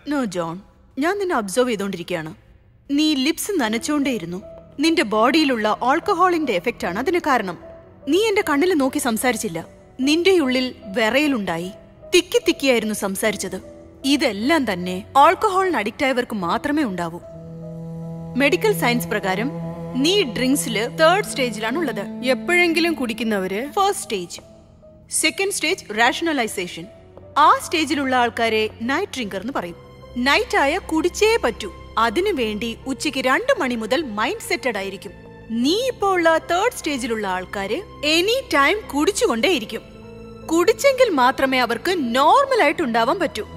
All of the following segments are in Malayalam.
നോ ജോൺ ഞാൻ നിന്നെ ഒബ്സർവ് ചെയ്തോണ്ടിരിക്കുകയാണ് നീ ലിപ്സ് നനച്ചോണ്ടേയിരുന്നു നിന്റെ ബോഡിയിലുള്ള ആൾക്കഹോളിന്റെ എഫക്റ്റ് ആണ് അതിന് കാരണം നീ എന്റെ കണ്ണിൽ നോക്കി സംസാരിച്ചില്ല നിന്റെ ഉള്ളിൽ വിറയലുണ്ടായി തിക്കി തിക്കിയായിരുന്നു സംസാരിച്ചത് ഇതെല്ലാം തന്നെ ആൾക്കഹോളിന് അഡിക്റ്റ് ആയവർക്ക് മാത്രമേ ഉണ്ടാവൂ മെഡിക്കൽ സയൻസ് പ്രകാരം നീ ഡ്രിങ്ക്സില് തേർഡ് സ്റ്റേജിലാണ് ഉള്ളത് എപ്പോഴെങ്കിലും കുടിക്കുന്നവര് first stage second stage rationalization ആ സ്റ്റേജിലുള്ള ആൾക്കാരെ നൈറ്റ് ഡ്രിങ്കർ എന്ന് പറയും നൈറ്റ് ആയ കുടിച്ചേ പറ്റൂ അതിനു വേണ്ടി ഉച്ചയ്ക്ക് രണ്ട് മണി മുതൽ മൈൻഡ് സെറ്റഡ് ആയിരിക്കും നീ ഇപ്പോൾ ഉള്ള തേർഡ് സ്റ്റേജിലുള്ള ആൾക്കാര് എനി ടൈം കുടിച്ചുകൊണ്ടേയിരിക്കും കുടിച്ചെങ്കിൽ മാത്രമേ അവർക്ക് നോർമൽ ആയിട്ട് ഉണ്ടാവാൻ പറ്റൂ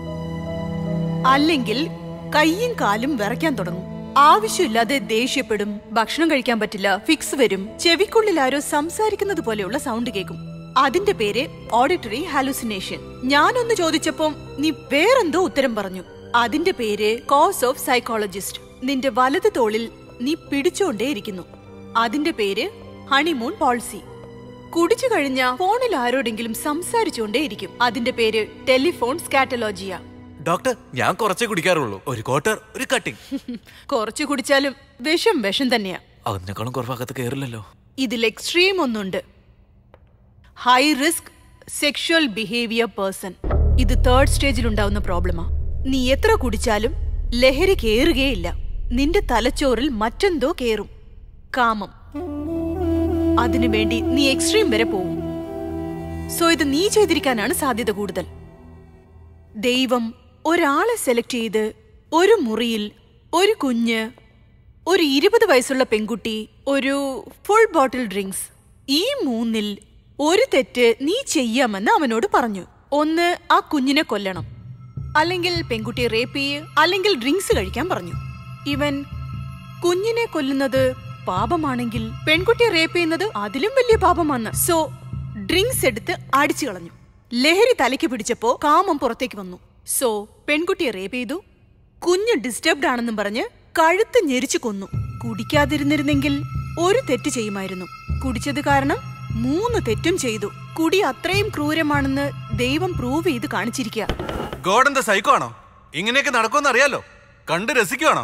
അല്ലെങ്കിൽ കൈയും കാലും വിറയ്ക്കാൻ തുടങ്ങും ആവശ്യമില്ലാതെ ദേഷ്യപ്പെടും ഭക്ഷണം കഴിക്കാൻ പറ്റില്ല ഫിക്സ് വരും ചെവിക്കുള്ളിൽ ആരോ സംസാരിക്കുന്നത് പോലെയുള്ള സൗണ്ട് കേൾക്കും അതിന്റെ പേര് ഓഡിറ്ററി ഹാലുസിനേഷൻ ഞാനൊന്ന് ചോദിച്ചപ്പം നീ വേറെന്തോ ഉത്തരം പറഞ്ഞു അതിന്റെ പേര് കോസ് ഓഫ് സൈക്കോളജിസ്റ്റ് നിന്റെ വലത് തോളിൽ നീ പിടിച്ചോണ്ടേയിരിക്കുന്നു അതിന്റെ പേര് ഹണിമൂൺ പോളിസി കുടിച്ചു കഴിഞ്ഞ ഫോണിൽ ആരോടെങ്കിലും സംസാരിച്ചുകൊണ്ടേയിരിക്കും അതിന്റെ പേര് ടെലിഫോൺ സ്കാറ്റലോജിയ ഡോക്ടർ ഞാൻ കുറച്ചേ കുടിക്കാറുള്ളൂ ഒരു ക്വാർട്ടർ ഒരു കട്ടിങ് കുറച്ചു കുടിച്ചാലും വിഷം വിഷം തന്നെയാ അതിനേക്കാളും കുറവകത്ത് കയറില്ലല്ലോ ഇതിൽ എക്സ്ട്രീം ഒന്നുണ്ട് high risk sexual behaviour person ഇത് തേർഡ് സ്റ്റേജിൽ ഉണ്ടാവുന്ന പ്രോബ്ലമാ നീ എത്ര കുടിച്ചാലും ലഹരി കേറുകയില്ല നിന്റെ തലച്ചോറിൽ മറ്റെന്തോ കേറും കാമം അതിനുവേണ്ടി നീ എക്സ്ട്രീം വരെ പോവും സോ ഇത് നീ ചെയ്തിരിക്കാനാണ് സാധ്യത കൂടുതൽ ദൈവം ഒരാളെ സെലക്ട് ചെയ്ത് ഒരു മുറിയിൽ ഒരു കുഞ്ഞ് ഒരു ഇരുപത് വയസ്സുള്ള പെൺകുട്ടി ഒരു ഫുൾ ബോട്ടിൽ ഡ്രിങ്ക്സ് ഈ മൂന്നിൽ ഒരു തെറ്റ് നീ ചെയ്യാമെന്ന് അവനോട് പറഞ്ഞു ഒന്ന് ആ കുഞ്ഞിനെ കൊല്ലണം അല്ലെങ്കിൽ പെൺകുട്ടിയെ റേപ്പ് ചെയ്യ് അല്ലെങ്കിൽ ഡ്രിങ്ക്സ് കഴിക്കാൻ പറഞ്ഞു ഇവൻ കുഞ്ഞിനെ കൊല്ലുന്നത് പാപമാണെങ്കിൽ പെൺകുട്ടിയെ റേപ്പ് ചെയ്യുന്നത് അതിലും വലിയ പാപമാണ് സോ ഡ്രിങ്ക്സ് എടുത്ത് അടിച്ചു കളഞ്ഞു ലഹരി തലയ്ക്ക് പിടിച്ചപ്പോ കാമം പുറത്തേക്ക് വന്നു സോ പെൺകുട്ടിയെ റേപ്പ് ചെയ്തു കുഞ്ഞ് ഡിസ്റ്റർബ്ഡ് ആണെന്നും പറഞ്ഞ് കഴുത്ത് ഞെരിച്ചു കൊന്നു കുടിക്കാതിരുന്നിരുന്നെങ്കിൽ ഒരു തെറ്റ് ചെയ്യുമായിരുന്നു കുടിച്ചത് കാരണം മൂന്ന് തെറ്റും ചെയ്തു കുടി അത്രയും ക്രൂരമാണെന്ന് ദൈവം പ്രൂവ് ചെയ്ത് കാണിച്ചിരിക്കുക ഗോഡ് എന്താ സൈക്കോ ആണോ ഇങ്ങനെയൊക്കെ നടക്കുമെന്ന് അറിയാലോ കണ്ട് രസിക്കുവാണോ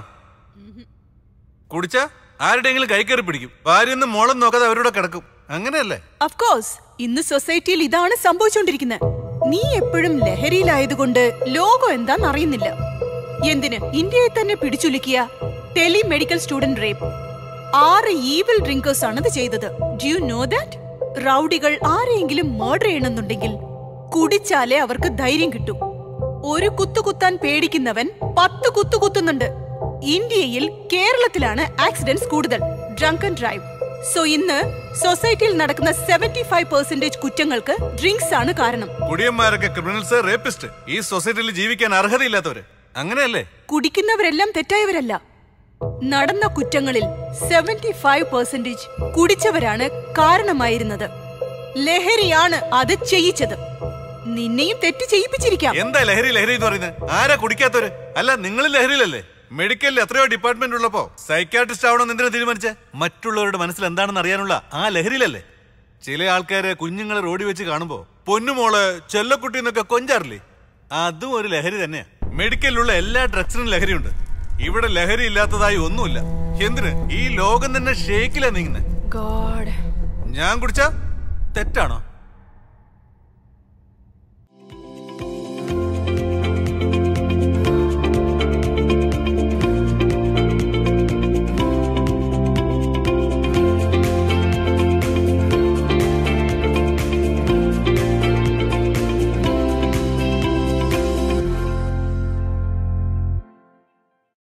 കുടിച്ച ആരുടെയെങ്കിലും കൈ കയറി പിടിക്കും ഭാര്യയൊന്നും മോളം നോക്കാതെ അവരോട് കിടക്കും അങ്ങനെയല്ലേ കോഴ്സ് ഇന്ന് സൊസൈറ്റിയിൽ ഇതാണ് സംഭവിച്ചുകൊണ്ടിരിക്കുന്നത് നീ എപ്പോഴും ലഹരിയിലായതുകൊണ്ട് ലോകം എന്താന്ന് അറിയുന്നില്ല എന്തിന് ഇന്ത്യയെ തന്നെ പിടിച്ചുലുക്കിയ ടെലി മെഡിക്കൽ സ്റ്റുഡന്റ് റേപ്പ് ആറ് ഈവിൽ ഡ്രിങ്കേഴ്സ് ആണ് ഇത് ചെയ്തത് ഡു യു നോ ദാറ്റ് റൗഡികൾ ആരെയെങ്കിലും മർഡർ ചെയ്യണമെന്നുണ്ടെങ്കിൽ കുടിച്ചാലേ അവർക്ക് ധൈര്യം കിട്ടും ഒരു കുത്തു കുത്താൻ പേടിക്കുന്നവൻ പത്ത് കുത്തു കുത്തുന്നുണ്ട് ഇന്ത്യയിൽ കേരളത്തിലാണ് ആക്സിഡന്റ്സ് കൂടുതൽ ഡ്രങ്ക് ആൻഡ് ഡ്രൈവ് സോ ഇന്ന് സൊസൈറ്റിയിൽ നടക്കുന്ന സെവന്റി ഫൈവ് പെർസെന്റേജ് കുറ്റങ്ങൾക്ക് ഡ്രിങ്ക്സ് ആണ് കാരണം കുടിയന്മാരൊക്കെ ക്രിമിനൽസ് റേപ്പിസ്റ്റ് ഈ സൊസൈറ്റിയിൽ ജീവിക്കാൻ അർഹതയില്ലാത്തവര് അങ്ങനെയല്ലേ കുടിക്കുന്നവരെല്ലാം തെറ്റായവരല്ല നടന്ന കുറ്റങ്ങളിൽ സെവന്റി ഫൈവ് പെർസെന്റേജ് കുടിച്ചവരാണ് കാരണമായിരുന്നത് ലഹരിയാണ് അത് ചെയ്യിച്ചത് നിന്നെയും തെറ്റ് ചെയ്യിപ്പിച്ചിരിക്കാം എന്താ ലഹരി ലഹരി എന്ന് പറയുന്നത് ആരാ കുടിക്കാത്തവര് അല്ല നിങ്ങൾ ലഹരിയിലല്ലേ മെഡിക്കലിൽ എത്രയോ ഡിപ്പാർട്ട്മെന്റ് ഉള്ളപ്പോ സൈക്കാട്രിസ്റ്റ് ആവണമെന്ന് എന്തിനാ തീരുമാനിച്ചേ മറ്റുള്ളവരുടെ മനസ്സിൽ എന്താണെന്ന് അറിയാനുള്ള ആ ലഹരിയിലല്ലേ ചില ആൾക്കാര് കുഞ്ഞുങ്ങളെ റോഡിൽ വെച്ച് കാണുമ്പോ പൊന്നുമോള് ചെല്ലക്കുട്ടി എന്നൊക്കെ കൊഞ്ചാറില്ലേ അതും ഒരു ലഹരി തന്നെയാ മെഡിക്കലിലുള്ള എല്ലാ ഡ്രഗ്സിനും ലഹരിയുണ്ട് ഇവിടെ ലഹരി ഇല്ലാത്തതായി ഒന്നുമില്ല എന്തിന് ഈ ലോകം തന്നെ ഷേക്കിലാ നീങ്ങുന്നത് ഗോഡ് ഞാൻ കുടിച്ച തെറ്റാണോ